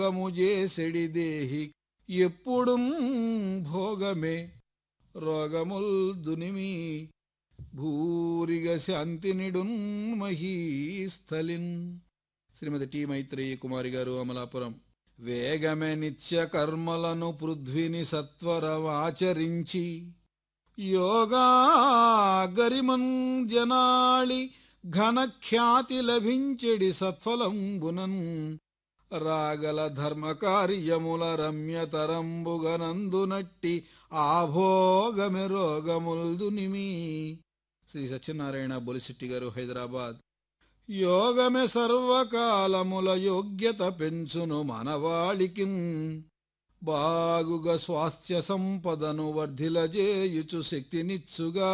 భోగము చేసెడి దేహి ఎప్పుడు భోగమే రోగముల్ దునిమి భూరిగ శాంతినిడున్ మహీస్థలిన్ శ్రీమతి టి మైత్రేయి కుమారి గారు అమలాపురం వేగమే నిత్య కర్మలను పృథ్విని సత్వరమాచరించి యోగా గరిమన్ జనాళి ఘనఖ్యాతి లభించెడి సత్ఫలంబునన్ రాగల ధర్మ కార్యముల రమ్యతరంబుగనందునట్టి ఆభోగమె రోగముల్దునిమి శ్రీ సత్యనారాయణ బొలిశెట్టి గారు హైదరాబాద్ యోగమే సర్వకాలముల యోగ్యత పెంచును మనవాళికిన్ బాగుగా స్వాస్థ్య సంపదను వర్ధిలజేయుచు శక్తినిచ్చుగా